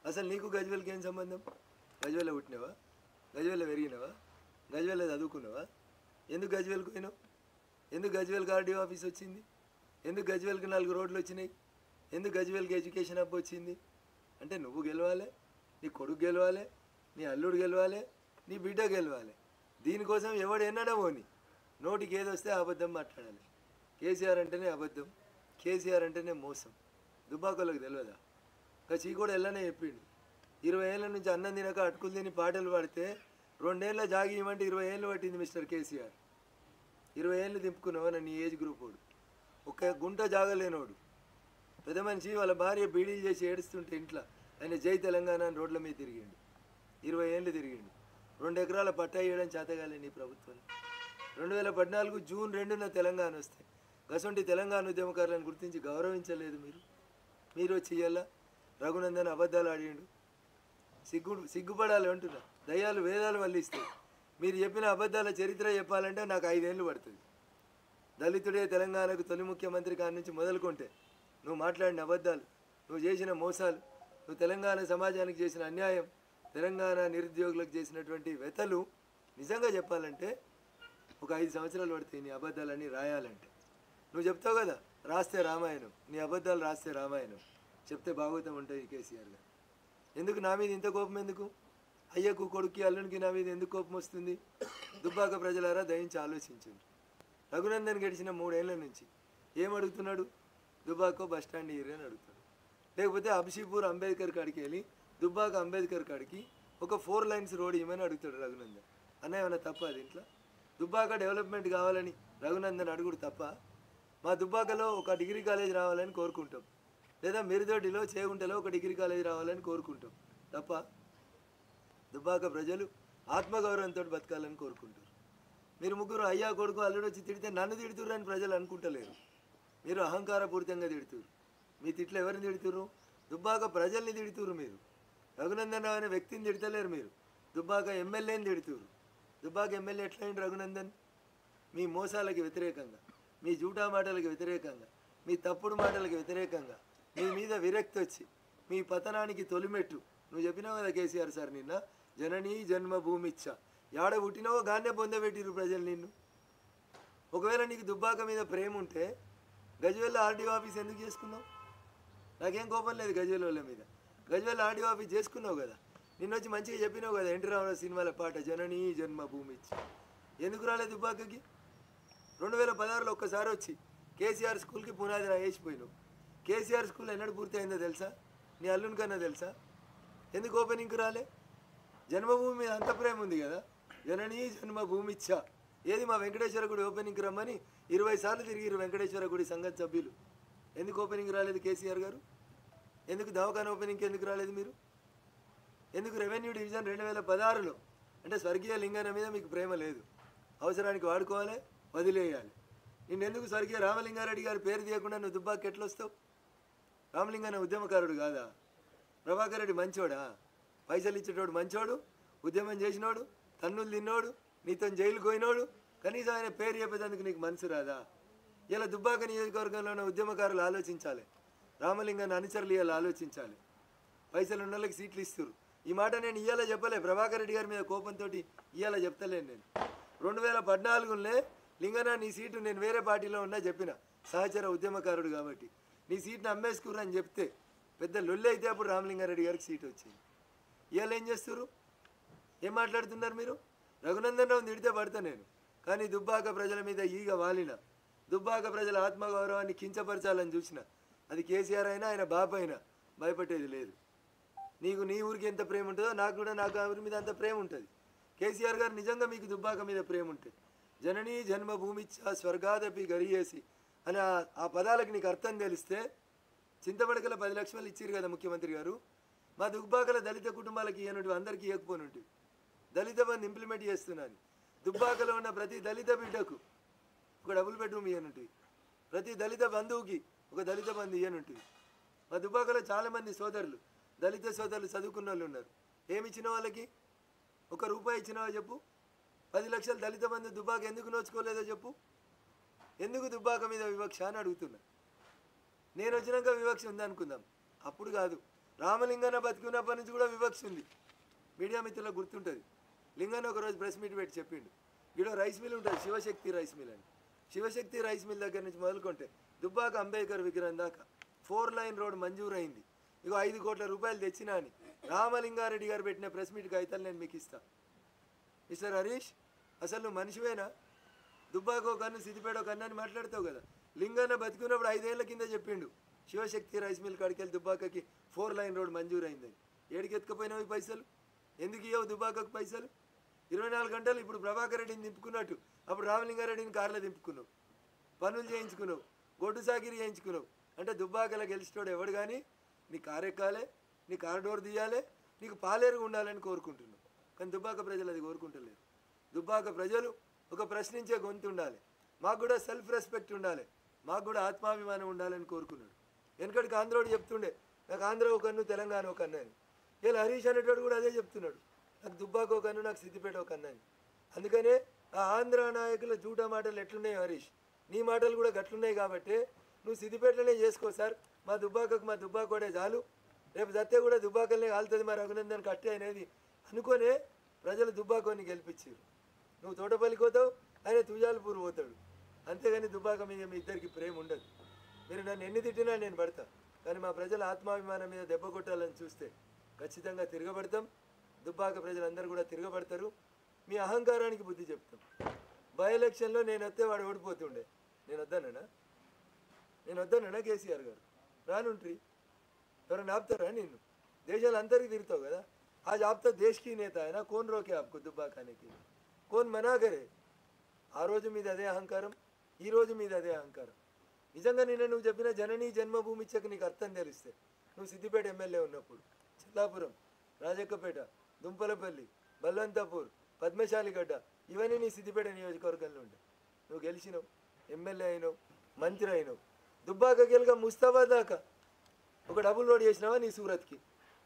అసలు నీకు గజ్వేల్కి ఏం సంబంధం గజ్వేల్లో పుట్టినావా గజ్వేల్లో పెరిగినావా గజ్వేల్లో చదువుకున్నావా ఎందుకు గజ్వేల్కి పోయినావు ఎందుకు గజ్వేల్కి ఆర్డీఓ ఆఫీస్ వచ్చింది ఎందుకు గజ్వేల్కి నాలుగు రోడ్లు వచ్చినాయి ఎందుకు గజ్వేల్కి ఎడ్యుకేషన్ హబ్ వచ్చింది అంటే నువ్వు గెలవాలి నీ కొడుకు గెలవాలి నీ అల్లుడు గెలవాలి నీ బిడ్డ గెలవాలి దీనికోసం ఎవడు ఎన్నడా పోని నోటికి ఏది వస్తే అబద్ధం మాట్లాడాలి కేసీఆర్ అంటేనే అబద్ధం కేసీఆర్ అంటేనే మోసం దుబ్బాకోళ్ళకి తెలియదా ఇంకా చీకోడు ఎల్లనే చెప్పిండు ఇరవై ఏళ్ళ నుంచి అన్నం తినక అటుకులు తిని పాటలు పాడితే రెండేళ్ళ జాగి ఇవ్వమంటే ఇరవై ఏళ్ళు పట్టింది మిస్టర్ కేసీఆర్ ఇరవై ఏళ్ళు దింపుకున్నావు నీ ఏజ్ గ్రూప్ వాడు ఒక గుంట జాగలేనోడు పెద్ద మనిషి వాళ్ళ భార్య బీడీలు చేసి ఏడుస్తుంటే ఇంట్లో ఆయన జై తెలంగాణ అని రోడ్ల మీద తిరిగిండు ఇరవై ఏళ్ళు తిరిగిండు రెండు ఎకరాల పట్టా ఇవ్వడం చేతగాలే నీ ప్రభుత్వం రెండు వేల పద్నాలుగు జూన్ రెండున తెలంగాణ వస్తే గసంటి తెలంగాణ ఉద్యమకారులను గుర్తించి గౌరవించలేదు మీరు మీరు వచ్చి ఇయ్యాల రఘునందన్ అబద్ధాలు ఆడిండు సిగ్గు సిగ్గుపడాలి అంటున్నా దయ్యాలు వేదాలు వల్లిస్తాయి మీరు చెప్పిన అబద్ధాల చరిత్ర చెప్పాలంటే నాకు ఐదేళ్ళు పడుతుంది దళితుడే తెలంగాణకు తొలి ముఖ్యమంత్రి కాడి నుంచి మొదలుకుంటే నువ్వు మాట్లాడిన అబద్ధాలు నువ్వు చేసిన మోసాలు నువ్వు తెలంగాణ సమాజానికి చేసిన అన్యాయం తెలంగాణ నిరుద్యోగులకు చేసినటువంటి వెతలు నిజంగా చెప్పాలంటే ఒక ఐదు సంవత్సరాలు పడతాయి నీ అబద్ధాలన్నీ రాయాలంటే నువ్వు చెప్తావు కదా రాస్తే రామాయణం నీ అబద్ధాలు రాస్తే రామాయణం చెప్తే భాగవతం ఉంటుంది కేసీఆర్ గారు ఎందుకు నా మీద ఇంత కోపం ఎందుకు అయ్యకు కొడుక్కి అల్లునికి నా మీద ఎందుకు కోపం వస్తుంది దుబ్బాక ప్రజలారా దయించి ఆలోచించండి రఘునందన్ గడిచిన మూడేళ్ల నుంచి ఏం అడుగుతున్నాడు దుబ్బాకో బస్ స్టాండ్ ఏరియా అని అడుగుతాడు లేకపోతే అభిషీపూర్ అంబేద్కర్ కాడికి వెళ్ళి దుబ్బాక అంబేద్కర్ కాడికి ఒక ఫోర్ లైన్స్ రోడ్ ఇవ్వమని అడుగుతాడు రఘునందన్ అన్న ఏమైనా తప్ప అది ఇంట్లో దుబ్బాక డెవలప్మెంట్ కావాలని రఘునందన్ అడుగుడు తప్ప మా దుబ్బాకలో ఒక డిగ్రీ కాలేజ్ రావాలని కోరుకుంటాం లేదా మిరిదొడ్డిలో చేగుంటలో ఒక డిగ్రీ కాలేజ్ రావాలని కోరుకుంటాం తప్ప దుబ్బాక ప్రజలు ఆత్మగౌరవంతో బతకాలని కోరుకుంటారు మీరు ముగ్గురు అయ్యా కొడుకు అల్లుడు వచ్చి తిడితే నన్ను తిడుతుర్రు అని ప్రజలు అనుకుంటలేరు మీరు అహంకారపూరితంగా తిడుతురు మీ తిట్లు ఎవరిని తిడుతురు దుబ్బాక ప్రజల్ని తిడుతురు మీరు రఘునందన్ అనే వ్యక్తిని తిడతలేరు మీరు దుబ్బాక ఎమ్మెల్యేని తిడుతురు దుబ్బాక ఎమ్మెల్యే ఎట్లయింది రఘునందన్ మీ మోసాలకి వ్యతిరేకంగా మీ జూటా మాటలకు వ్యతిరేకంగా మీ తప్పుడు మాటలకు వ్యతిరేకంగా మీ మీద విరక్తి వచ్చి మీ పతనానికి తొలిమెట్టు నువ్వు చెప్పినావు కదా కేసీఆర్ సార్ నిన్న జననీ జన్మభూమిచ్చ యాడ పుట్టినావో గాన్నే పొందబెట్టిరు ప్రజలు నిన్ను ఒకవేళ నీకు దుబ్బాక మీద ప్రేమ ఉంటే గజ్వేల్ ఆర్డీఓ ఆఫీస్ ఎందుకు చేసుకున్నావు నాకేం కోపం లేదు గజ్వేల్ వాళ్ళ మీద గజ్వేల్ ఆర్డీఓ ఆఫీస్ చేసుకున్నావు కదా నిన్న వచ్చి మంచిగా చెప్పినావు కదా ఎన్టీ రామారావు సినిమాల పాట జననీ జన్మభూమి ఇచ్చి ఎందుకు రాలేదు దుబ్బాకకి రెండు వేల పదహారులో ఒక్కసారి వచ్చి కేసీఆర్ స్కూల్కి పునాది వేసిపోయినావు కేసీఆర్ స్కూల్ ఎన్నడు పూర్తి అయిందో తెలుసా నీ అల్లుని కన్నా తెలుసా ఎందుకు ఓపెనింగ్కి రాలే జన్మభూమి మీద అంత ప్రేమ ఉంది కదా జననీ జన్మభూమి ఇచ్చా ఏది మా వెంకటేశ్వర గుడి ఓపెనింగ్కి రమ్మని ఇరవై సార్లు తిరిగిరు వెంకటేశ్వర గుడి సంఘం సభ్యులు ఎందుకు ఓపెనింగ్ రాలేదు కేసీఆర్ గారు ఎందుకు దవాఖాన ఓపెనింగ్కి ఎందుకు రాలేదు మీరు ఎందుకు రెవెన్యూ డివిజన్ రెండు వేల పదహారులో అంటే స్వర్గీయ లింగన మీద మీకు ప్రేమ లేదు అవసరానికి వాడుకోవాలి వదిలేయాలి నిన్ను ఎందుకు స్వర్గీయ రామలింగారెడ్డి గారి పేరు తీయకుండా నువ్వు దుబ్బాకి ఎట్లా వస్తావు రామలింగన్న ఉద్యమకారుడు కాదా ప్రభాకర్ రెడ్డి మంచోడా పైసలు ఇచ్చేటోడు మంచోడు ఉద్యమం చేసినోడు తన్నులు తిన్నోడు నీతో జైలుకు పోయినోడు కనీసం ఆయన పేరు చెప్పేందుకు నీకు మనసు రాదా ఇలా దుబ్బాక నియోజకవర్గంలో ఉన్న ఉద్యమకారులు ఆలోచించాలి రామలింగాన్ని అనుచరులు ఇవాళ ఆలోచించాలి పైసలు ఉన్న వాళ్ళకి సీట్లు ఇస్తారు ఈ మాట నేను ఇవాళ చెప్పలే ప్రభాకర్ రెడ్డి గారి మీద కోపంతో ఇవాళ చెప్తలేను నేను రెండు వేల పద్నాలుగులో లింగన నీ సీటు నేను వేరే పార్టీలో ఉన్నా చెప్పిన సహచర ఉద్యమకారుడు కాబట్టి నీ సీట్ని అమ్మేసుకుర్రు అని చెప్తే పెద్ద లొల్లి అయితే అప్పుడు రామలింగారెడ్డి గారికి సీట్ వచ్చింది ఇవాళ ఏం చేస్తారు ఏం మాట్లాడుతున్నారు మీరు రఘునందన్ రావు తిడితే పడతా నేను కానీ దుబ్బాక ప్రజల మీద ఈగ వాలిన దుబ్బాక ప్రజల ఆత్మగౌరవాన్ని కించపరచాలని చూసిన అది కేసీఆర్ అయినా ఆయన బాబు అయినా భయపడేది లేదు నీకు నీ ఊరికి ఎంత ప్రేమ ఉంటుందో నాకు కూడా నాకు ఆ ఊరి మీద అంత ప్రేమ ఉంటుంది కేసీఆర్ గారు నిజంగా మీకు దుబ్బాక మీద ప్రేమ ఉంటుంది జననీ జన్మభూమిచ్చ స్వర్గాదపి గరియేసి అని ఆ- ఆ పదాలకు నీకు అర్థం తెలిస్తే చింతపడకల పది లక్షలు ఇచ్చారు కదా ముఖ్యమంత్రి గారు మా దుబ్బాకల దళిత కుటుంబాలకి ఇవ్వనట్టు అందరికీ ఇవ్వకపోనుంటి దళిత బంధు ఇంప్లిమెంట్ చేస్తున్నాను దుబ్బాకలో ఉన్న ప్రతి దళిత బిడ్డకు ఒక డబుల్ బెడ్రూమ్ ఇవ్వనుంటుంది ప్రతి దళిత బంధువుకి ఒక దళిత బంధు ఇవ్వనుంటుంది మా దుబ్బాకలో చాలామంది సోదరులు దళిత సోదరులు చదువుకున్న వాళ్ళు ఉన్నారు ఏమి ఇచ్చిన వాళ్ళకి ఒక రూపాయి ఇచ్చినావా చెప్పు పది లక్షలు దళిత బంధు దుబ్బాక ఎందుకు నోచుకోలేదో చెప్పు ఎందుకు దుబ్బాక మీద వివక్ష అని అడుగుతున్నా నేను వచ్చినాక వివక్ష ఉందనుకుందాం అప్పుడు కాదు రామలింగన్న బతికున్నప్పటి నుంచి కూడా వివక్ష ఉంది మీడియా మిత్రులకు గుర్తుంటుంది లింగన్న ఒకరోజు ప్రెస్ మీట్ పెట్టి చెప్పిండు ఈడో రైస్ మిల్ ఉంటుంది శివశక్తి రైస్ మిల్ అని శివశక్తి రైస్ మిల్ దగ్గర నుంచి మొదలుకుంటే దుబ్బాక అంబేద్కర్ విగ్రహం దాకా ఫోర్ లైన్ రోడ్ మంజూరైంది ఇగో ఐదు కోట్ల రూపాయలు తెచ్చినా అని రామలింగారెడ్డి గారు పెట్టిన ప్రెస్ మీట్ కాగితాలు నేను మీకు ఇస్తా మిస్టర్ హరీష్ అసలు నువ్వు మనిషివేనా దుబ్బాకో కన్ను సిద్దిపేట కన్ను అని మాట్లాడతావు కదా లింగన్న బతికున్నప్పుడు ఐదేళ్ల కింద చెప్పిండు శివశక్తి రైస్ మిల్ కాడికెళ్ళి దుబ్బాకకి ఫోర్ లైన్ రోడ్ మంజూరైందని ఏడికి ఎత్తుకపోయినావు ఈ పైసలు ఎందుకు ఇవ్వవు దుబ్బాకకు పైసలు ఇరవై నాలుగు గంటలు ఇప్పుడు ప్రభాకర్ రెడ్డిని దింపుకున్నట్టు అప్పుడు రామలింగారెడ్డిని కార్లో దింపుకున్నావు పనులు చేయించుకున్నావు గొడ్డు సాకిరి చేయించుకున్నావు అంటే దుబ్బాకల గెలిచినోడు ఎవడు కానీ నీ కారు ఎక్కాలే నీ కారు డోర్ తీయాలి నీకు పాలేరుగా ఉండాలని కోరుకుంటున్నావు కానీ దుబ్బాక ప్రజలు అది కోరుకుంటలేరు దుబ్బాక ప్రజలు ఒక ప్రశ్నించే గొంతు ఉండాలి మాకు కూడా సెల్ఫ్ రెస్పెక్ట్ ఉండాలి మాకు కూడా ఆత్మాభిమానం ఉండాలని కోరుకున్నాడు వెనకటికి ఆంధ్రోడు చెప్తుండే నాకు ఆంధ్ర ఒక కన్ను తెలంగాణ ఒక కన్ను అని ఇలా హరీష్ అనేటోడు కూడా అదే చెప్తున్నాడు నాకు దుబ్బాక ఒక కన్ను నాకు సిద్దిపేట ఒక కన్ను అని అందుకనే ఆ ఆంధ్ర నాయకుల జూటా మాటలు ఎట్లున్నాయి హరీష్ నీ మాటలు కూడా గట్లున్నాయి కాబట్టి నువ్వు సిద్దిపేటలోనే చేసుకో సార్ మా దుబ్బాకకు మా దుబ్బాకోడే చాలు రేపు దత్తే కూడా దుబ్బాకలనే కాలుతుంది మా రఘునందన్ కట్టే అనేది అనుకోనే ప్రజలు దుబ్బాకోని గెలిపించారు నువ్వు తోటపల్లికి పోతావు ఆయన తుజాలపూర్ పోతాడు అంతేగాని దుబ్బాక మీద మీ ఇద్దరికి ప్రేమ ఉండదు మీరు నన్ను ఎన్ని తిట్టినా నేను పడతా కానీ మా ప్రజల ఆత్మాభిమానం మీద దెబ్బ కొట్టాలని చూస్తే ఖచ్చితంగా తిరగబడతాం దుబ్బాక ప్రజలందరూ కూడా తిరగబడతారు మీ అహంకారానికి బుద్ధి చెప్తాం బై ఎలక్షన్లో నేను వస్తే వాడు ఓడిపోతుండే నేను వద్దన్నా నేను వద్దన్నా కేసీఆర్ గారు రానుంట్రి ఎవరైనా ఆపుతారా నిన్ను దేశాలు అందరికీ తిరుగుతావు కదా आज आप तो देश की नेता है ना कौन रोके आपको दुब्बा खाने के लिए कौन मना करे ఆ రోజు మీద అదే అహంకారం ఈ రోజు మీద అదే అహంకారం నిజంగా నిన్న నువ్వు చెప్పిన జననీ జన్మభూమి ఇచ్చక నీకు అర్థం తెలిస్తే నువ్వు సిద్దిపేట ఎమ్మెల్యే ఉన్నప్పుడు చిల్లాపురం రాజక్కపేట దుంపలపల్లి బల్వంతాపూర్ పద్మశాలిగడ్డ ఇవన్నీ నీ సిద్దిపేట నియోజకవర్గంలో ఉండే నువ్వు గెలిచినావు ఎమ్మెల్యే అయినావు మంత్రి అయినావు దుబ్బాక గెలుగా ముస్తాబాద్ దాకా ఒక డబుల్ రోడ్ చేసినావా నీ సూరత్కి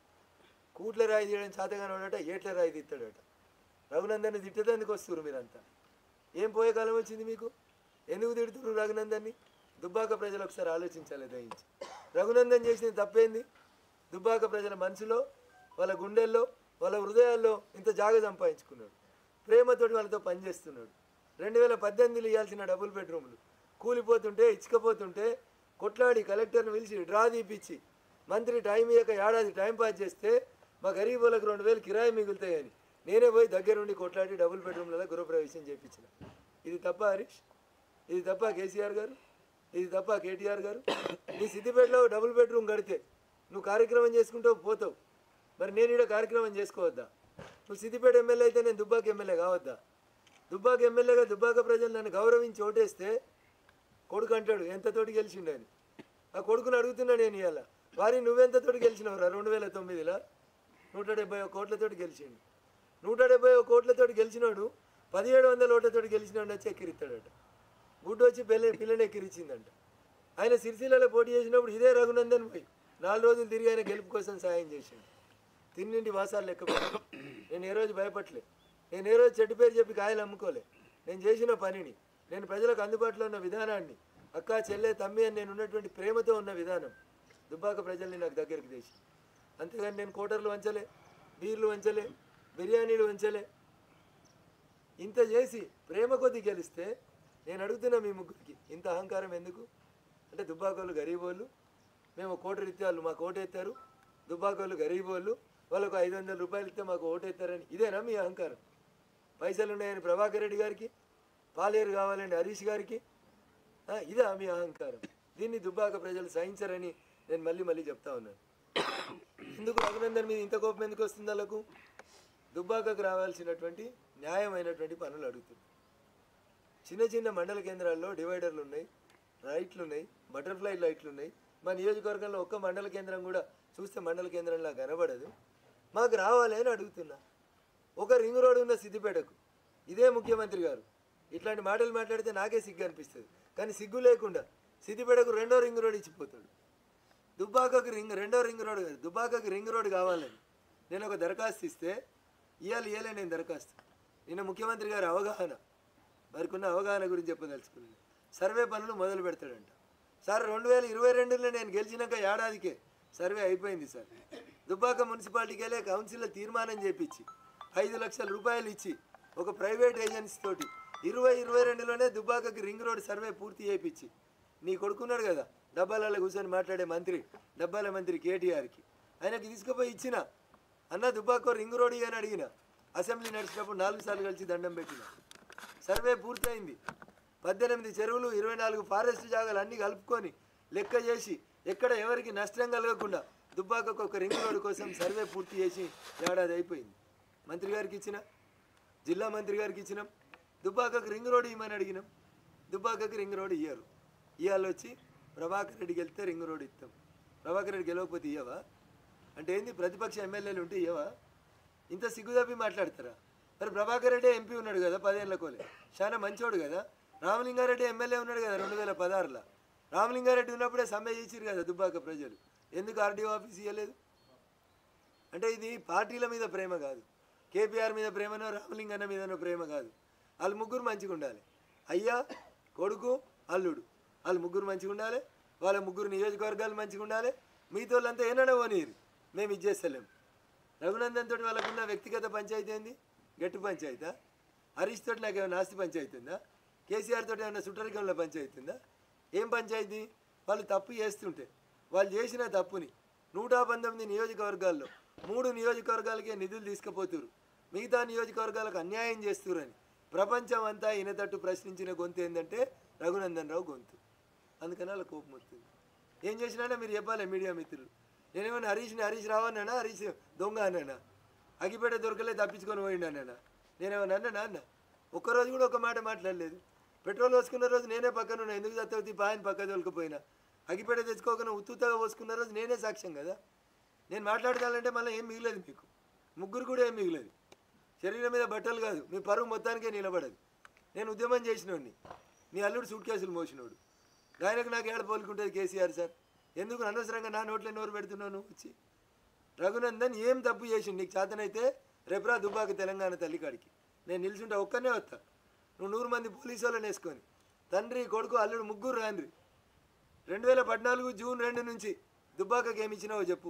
కూట్ల రాయి తీయడం చేతగానోడట ఏట్ల రాయి తీస్తాడట రఘునందన్ని తిట్టేందుకు వస్తున్నారు మీరంతా ఏం పోయే కాలం వచ్చింది మీకు ఎందుకు తిడుతున్నారు రఘునందన్ని దుబ్బాక ప్రజలు ఒకసారి ఆలోచించాలి దయించి రఘునందన్ చేసిన తప్పేంది దుబ్బాక ప్రజల మనసులో వాళ్ళ గుండెల్లో వాళ్ళ హృదయాల్లో ఇంత జాగ సంపాదించుకున్నాడు ప్రేమతోటి వాళ్ళతో పనిచేస్తున్నాడు రెండు వేల పద్దెనిమిదిలో ఇవ్వాల్సిన డబుల్ బెడ్రూమ్లు కూలిపోతుంటే ఇచ్చకపోతుంటే కొట్లాడి కలెక్టర్ని పిలిచి డ్రా తీపిచ్చి మంత్రి టైం ఇయ్యక ఏడాది టైం పాస్ చేస్తే మా గరీబులకు రెండు వేలు కిరాయి మిగులుతాయని నేనే పోయి దగ్గరుండి కొట్లాడి డబుల్ బెడ్రూమ్లలో గృహప్రవేశం చేయించిన ఇది తప్ప హరీష్ ఇది తప్ప కేసీఆర్ గారు ఇది తప్ప కేటీఆర్ గారు నీ సిద్దిపేటలో డబుల్ బెడ్రూమ్ కడితే నువ్వు కార్యక్రమం చేసుకుంటావు పోతావు మరి నేను ఇక్కడ కార్యక్రమం చేసుకోవద్దా నువ్వు సిద్దిపేట ఎమ్మెల్యే అయితే నేను దుబ్బాక ఎమ్మెల్యే కావద్దా దుబ్బాక ఎమ్మెల్యేగా దుబ్బాక ప్రజలు నన్ను గౌరవించి ఓటేస్తే కొడుకు అంటాడు ఎంత తోటి గెలిచిండని ఆ కొడుకుని అడుగుతున్నా నేను ఇవాళ వారి నువ్వెంత తోటి గెలిచినవరా రెండు వేల తొమ్మిదిలో నూట డెబ్బై ఒక కోట్లతోటి గెలిచిండు నూట డెబ్బై ఒక కోట్లతోటి గెలిచినోడు పదిహేడు వందల ఓట్లతోటి గెలిచినోడు వచ్చి ఎక్కిరిస్తాడట గుడ్డు వచ్చి పిల్ల పిల్లని ఎక్కిరిచ్చిందంట ఆయన సిరిసిల్లలో పోటీ చేసినప్పుడు ఇదే రఘునందన్ పోయి నాలుగు రోజులు తిరిగి ఆయన గెలుపు కోసం సాయం చేసిండు తిన్నింటి వాసాలు లెక్క పెట్టు. నేను ఏ రోజు భయపడలే నేను ఏ రోజు చెట్టు పేరు చెప్పి కాయలు అమ్ముకోలే నేను చేసిన పనిని నేను ప్రజలకు అందుబాటులో ఉన్న విధానాన్ని అక్క చెల్లె తమ్మి అని నేను ఉన్నటువంటి ప్రేమతో ఉన్న విధానం దుబ్బాక ప్రజల్ని నాకు దగ్గరికి తెచ్చి అంతేగాని నేను కోటర్లు వంచలే బీర్లు వంచలే బిర్యానీలు వంచలే ఇంత చేసి ప్రేమ కొద్ది గెలిస్తే నేను అడుగుతున్నా మీ ముగ్గురికి ఇంత అహంకారం ఎందుకు అంటే దుబ్బాకోళ్ళు గరీబోళ్ళు మేము కోటి రీత్యాలు మాకు ఓటేస్తారు దుబ్బాకోళ్ళు గరీబోళ్ళు వాళ్ళకు ఐదు వందల రూపాయలు ఇస్తే మాకు ఓటేస్తారని ఇదేనా మీ అహంకారం పైసలు ఉన్నాయని ప్రభాకర్ రెడ్డి గారికి పాలేరు కావాలండి హరీష్ గారికి ఆ, ఇదా మీ అహంకారం దీన్ని దుబ్బాక ప్రజలు సహించరని నేను మళ్ళీ మళ్ళీ చెప్తా ఉన్నాను ఎందుకు రఘునందన్ మీద ఇంత కోపం ఎందుకు వస్తుంది వాళ్ళకు దుబ్బాకకు రావాల్సినటువంటి న్యాయమైనటువంటి పనులు అడుగుతుంది చిన్న చిన్న మండల కేంద్రాల్లో డివైడర్లు ఉన్నాయి లైట్లు ఉన్నాయి బటర్ఫ్లై లైట్లు ఉన్నాయి మా నియోజకవర్గంలో ఒక్క మండల కేంద్రం కూడా చూస్తే మండల కేంద్రంలా కనబడదు మాకు రావాలి అని అడుగుతున్నా ఒక రింగ్ రోడ్ ఉన్న సిద్దిపేటకు ఇదే ముఖ్యమంత్రి గారు ఇట్లాంటి మాటలు మాట్లాడితే నాకే సిగ్గు అనిపిస్తుంది కానీ సిగ్గు లేకుండా సిద్దిపేటకు రెండో రింగ్ రోడ్ ఇచ్చిపోతాడు దుబ్బాకకు రింగ్ రెండో రింగ్ రోడ్ కాదు దుబ్బాకకు రింగ్ రోడ్ కావాలని నేను ఒక దరఖాస్తు ఇస్తే ఇవ్వాలి ఇవ్వలే నేను దరఖాస్తు నిన్న ముఖ్యమంత్రి గారి అవగాహన వారికి ఉన్న అవగాహన గురించి చెప్పదలుచుకున్నాను సర్వే పనులు మొదలు పెడతాడంట సార్ రెండు వేల ఇరవై రెండులో నేను గెలిచినాక ఏడాదికే సర్వే అయిపోయింది సార్ దుబ్బాక మున్సిపాలిటీకి వెళ్ళే కౌన్సిల్లో తీర్మానం చేపించి ఐదు లక్షల రూపాయలు ఇచ్చి ఒక ప్రైవేట్ ఏజెన్సీ తోటి ఇరవై ఇరవై రెండులోనే దుబ్బాకకి రింగ్ రోడ్ సర్వే పూర్తి చేయించి నీ కొడుకున్నాడు కదా డబ్బాలలో కూర్చొని మాట్లాడే మంత్రి డబ్బాల మంత్రి కేటీఆర్కి ఆయనకి తీసుకుపోయి ఇచ్చిన అన్న దుబ్బాకో రింగ్ రోడ్ అని అడిగిన అసెంబ్లీ నడిచినప్పుడు నాలుగు సార్లు కలిసి దండం పెట్టిన సర్వే పూర్తయింది పద్దెనిమిది చెరువులు ఇరవై నాలుగు ఫారెస్ట్ జాగాలు అన్నీ కలుపుకొని లెక్క చేసి ఎక్కడ ఎవరికి నష్టం కలగకుండా దుబ్బాకకు ఒక రింగ్ రోడ్డు కోసం సర్వే పూర్తి చేసి ఏడాది అయిపోయింది మంత్రి గారికి ఇచ్చిన జిల్లా మంత్రి గారికి ఇచ్చినాం దుబ్బాకకు రింగ్ రోడ్ ఇవ్వమని అడిగినాం దుబ్బాకకు రింగ్ రోడ్ ఇయ్యారు ఇవాళ వచ్చి ప్రభాకర్ రెడ్డికి వెళ్తే రింగ్ రోడ్ ఇస్తాం ప్రభాకర్ రెడ్డి గెలవకపోతే ఇయ్యవా అంటే ఏంది ప్రతిపక్ష ఎమ్మెల్యేలు ఉంటే ఇయ్యవా ఇంత సిగ్గుదప్పి మాట్లాడతారా మరి ప్రభాకర్ రెడ్డి ఎంపీ ఉన్నాడు కదా పదేళ్ల కోలే చాలా మంచోడు కదా రామలింగారెడ్డి ఎమ్మెల్యే ఉన్నాడు కదా రెండు వేల పదహారులో రామలింగారెడ్డి ఉన్నప్పుడే సమ్మె చేసిరు కదా దుబ్బాక ప్రజలు ఎందుకు ఆర్డీఓ ఆఫీస్ ఇవ్వలేదు అంటే ఇది పార్టీల మీద ప్రేమ కాదు కేపీఆర్ మీద ప్రేమనో రామలింగన్న మీదనో ప్రేమ కాదు వాళ్ళు ముగ్గురు మంచిగా ఉండాలి అయ్యా కొడుకు అల్లుడు వాళ్ళు ముగ్గురు మంచిగా ఉండాలి వాళ్ళ ముగ్గురు నియోజకవర్గాలు మంచిగా ఉండాలి మిగతా వాళ్ళంతా ఏనాడో పోనీరు మేము ఇచ్చేస్తలేం రఘునందన్ తోటి వాళ్ళకున్న వ్యక్తిగత పంచాయతీ ఏంది గట్టి పంచాయతా హరీష్ తోటి నాకు ఏమైనా ఆస్తి పంచాయతీ ఉందా కేసీఆర్ తోటి ఏమైనా సుట్టరికంలో పంచాయతీ ఉందా ఏం పంచాయతీ వాళ్ళు తప్పు చేస్తుంటే వాళ్ళు చేసిన తప్పుని నూట పంతొమ్మిది నియోజకవర్గాల్లో మూడు నియోజకవర్గాలకే నిధులు తీసుకుపోతురు మిగతా నియోజకవర్గాలకు అన్యాయం చేస్తురని ప్రపంచం అంతా ఈయనతట్టు ప్రశ్నించిన గొంతు ఏంటంటే రఘునందన్ రావు గొంతు అందుకని వాళ్ళ కోపం వస్తుంది ఏం చేసినా మీరు చెప్పాలి మీడియా మిత్రులు నేనేమన్నా హరీష్ని హరీష్ రావు అన్నానా హరీష్ దొంగ అన్నానా అగిపేట దొరకలే తప్పించుకొని పోయిండు అన్నానా నేనేమన్నా అన్నానా అన్న ఒక్కరోజు కూడా ఒక మాట మాట్లాడలేదు పెట్రోల్ పోసుకున్న రోజు నేనే పక్కన ఉన్నా ఎందుకు చత్తవతి పాయని పక్క తోలుకుపోయినా అగిపేట తెచ్చుకోకుండా ఉత్తుతగా పోసుకున్న రోజు నేనే సాక్ష్యం కదా నేను మాట్లాడతానంటే మళ్ళీ ఏం మిగిలేదు మీకు ముగ్గురు కూడా ఏం మిగిలేదు శరీరం మీద బట్టలు కాదు మీ పరువు మొత్తానికే నిలబడదు నేను ఉద్యమం చేసినోడిని నీ అల్లుడు సూట్ కేసులు మోసినోడు ఆయనకు నాకు ఏడ పోలుకుంటుంది కేసీఆర్ సార్ ఎందుకు అనవసరంగా నా నోట్లో నోరు పెడుతున్నావు నువ్వు వచ్చి రఘునందన్ ఏం తప్పు చేసిండు నీకు చేతనైతే రేపురా దుబ్బాక తెలంగాణ తల్లికాడికి నేను నిల్చుంటే ఒక్కనే వస్తా నువ్వు నూరు మంది పోలీసు వాళ్ళని వేసుకొని తండ్రి కొడుకు అల్లుడు ముగ్గురు రాండ్రి రెండు వేల పద్నాలుగు జూన్ రెండు నుంచి దుబ్బాకకి ఏమి ఇచ్చినావో చెప్పు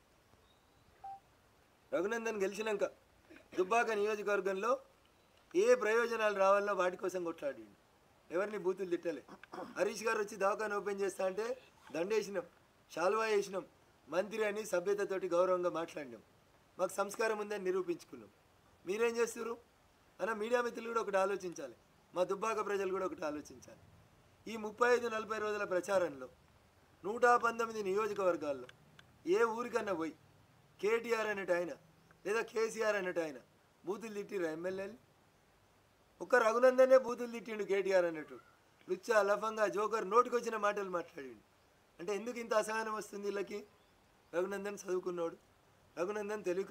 రఘునందన్ గెలిచినాక దుబ్బాక నియోజకవర్గంలో ఏ ప్రయోజనాలు రావాలో వాటి కోసం కొట్లాడిండు ఎవరిని బూతులు తిట్టలే హరీష్ గారు వచ్చి దవాఖాన ఓపెన్ చేస్తా అంటే దండేసినాం శాల్వా వేసినాం మంత్రి అని సభ్యతతోటి గౌరవంగా మాట్లాడినాం మాకు సంస్కారం ఉందని నిరూపించుకున్నాం మీరేం చేస్తారు అన్న మీడియా మిత్రులు కూడా ఒకటి ఆలోచించాలి మా దుబ్బాక ప్రజలు కూడా ఒకటి ఆలోచించాలి ఈ ముప్పై ఐదు నలభై రోజుల ప్రచారంలో నూట పంతొమ్మిది నియోజకవర్గాల్లో ఏ ఊరికన్నా పోయి కేటీఆర్ అనేటి ఆయన లేదా కేసీఆర్ అనేటి ఆయన బూతులు తిట్టిరా ఎమ్మెల్యేలు ఒక్క రఘునందనే బూతులు తిట్టిండు కేటీఆర్ అన్నట్టు లుచ్చా లఫంగా జోకర్ నోటికి వచ్చిన మాటలు మాట్లాడిండు అంటే ఎందుకు ఇంత అసహనం వస్తుంది వీళ్ళకి రఘునందన్ చదువుకున్నాడు రఘునందన్ తెలుగు